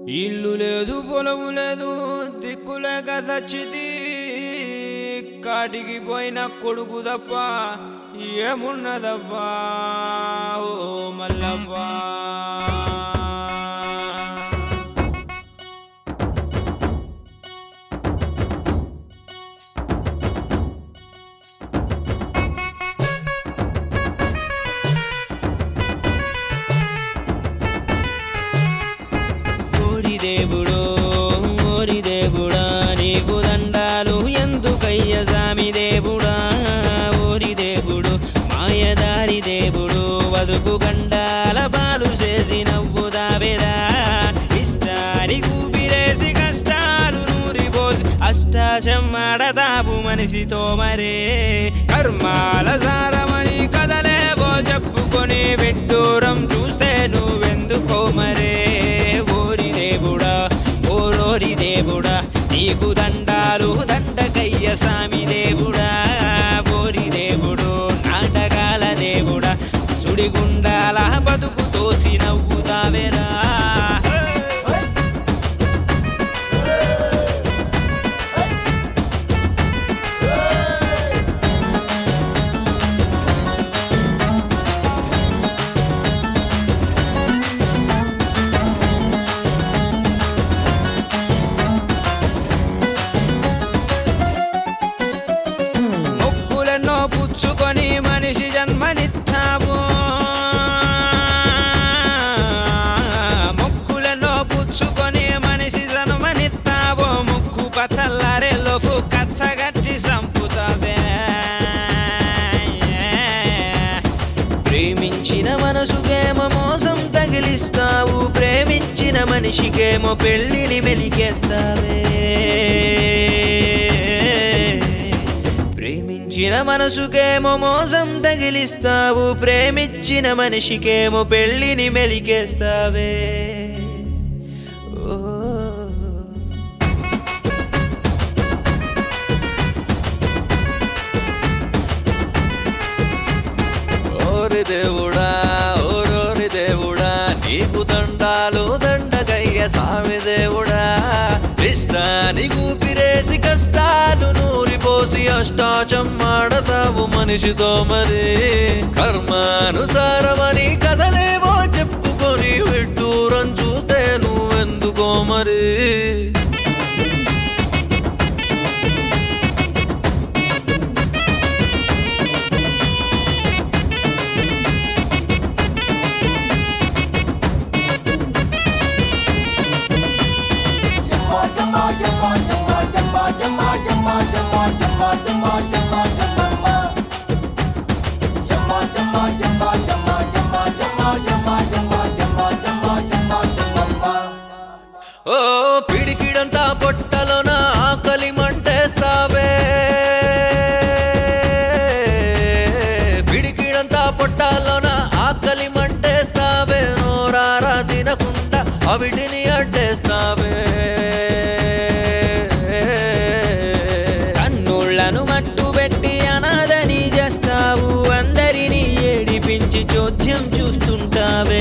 ఇల్లు లేదు పొలము లేదు దిక్కులేక చచ్చితి కాటికి పోయిన కొడుకు తప్ప ఏమున్నదబ్బా ఓ మల్లబ్బా ఓరి దేవుడో ఓరి దేవుడా నీకు దండాలు ఎందుకయ్య సామి దేవుడా ఓరి దేవుడు మాయదారి దేవుడు బతుకు గండాల పాలు చేసి నవ్వు దావేదా ఇష్టాని కూపిరేసి కష్టాలు నూరి పోసి అష్టాచమ్మాడదాపు మనిషితో మరే కర్మాల సారమని కదలేవో చెప్పుకొని విడ్డూరం చూస్తే నువ్వెందుకో మరే ఓరి దేవుడా ఓరోరి దేవుడా నీకు దండాలు దండకయ్య సామి దేవుడా ఓరి దేవుడు నాటకాల దేవుడా సుడిగుండాల బతుకు తోసి నవ్వుతావేరా మొక్కులెన్నో పుచ్చుకొని మనిషి జన్మనిత్తావు మొక్కులెన్నో పుచ్చుకొని మనిషి జన్మనిత్తావు ముక్కు పచ్చల్లారే లోపు కచ్చగట్టి సంపుతావే ప్రేమించిన మనసుకేమో మోసం తగిలిస్తావు ప్రేమించిన మనిషికేమో పెళ్ళిని మెలికేస్తావే ప్రేమించిన మనసుకేమో మోసం తగిలిస్తావు ప్రేమించిన మనిషికేమో పెళ్ళిని మెలికేస్తావే ఓ ఓరి దేవుడా ఓరోరి దేవుడా నీకు దండాలు దండగయ్య సామి దేవుడా ఇష్టానికి ఊపిరేసి కష్టాలు నూరిపోసి అష్టాచమ్మాడతావు మనిషితో మరి కర్మానుసారమని కథలేవో చెప్పుకొని విడ్డూరం చూస్తే నువ్వెందుకో మరి ఓ పిడికిడంతా పొట్టలోన ఆకలి మంటేస్తావే పిడికిడంతా పొట్టలోన ఆకలి మంటేస్తావే నోరారా తినకుండా అవిటిని అడ్డేస్తావే కన్నుళ్లను మట్టు పెట్టి అనాథని చేస్తావు అందరినీ ఏడిపించి చోద్యం చూస్తుంటావే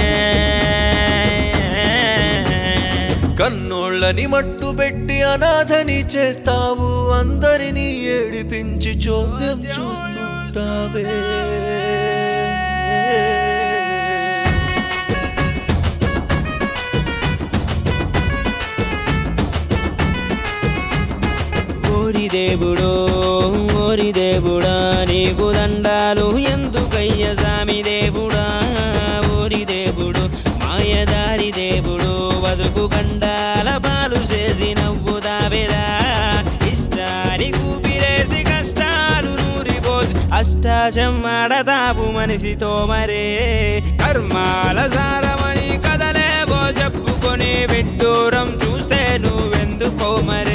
కన్నోళ్ళని మట్టు పెట్టి అనాథని చేస్తావు అందరినీ ఏడిపించి చోద్యం చూస్తుంటావే ఓరి దేవుడో ఓరి దేవుడా నీకు దండాలు ఎందుకయ్య సామి దేవుడా ఓరి దేవుడు మాయదారి దేవుడు బతుకు గండాల పాలు చేసి నవ్వు దావేదా ఇష్టాని కూపిరేసి కష్టాలు నూరి పోసి అష్టాచమ్మాడదాపు మనిషితో మరే కర్మాల సారమని కదలేవో చెప్పుకొని విడ్డూరం చూస్తే నువ్వెందుకో మరే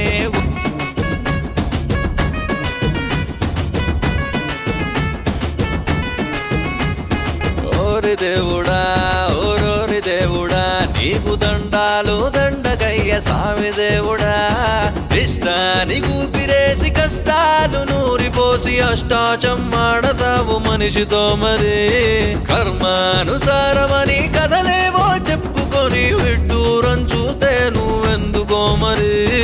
ఓరి దేవుడా ఓరోరి దేవుడా నీకు దండాలు దండగయ్య సామి దేవుడా ఇష్టానికి ఊపిరేసి కష్టాలు నూరిపోసి అష్టాచమ్మాడతావు మనిషితో మరి కర్మానుసారమని కథలేవో చెప్పుకొని విడ్డూరం మరి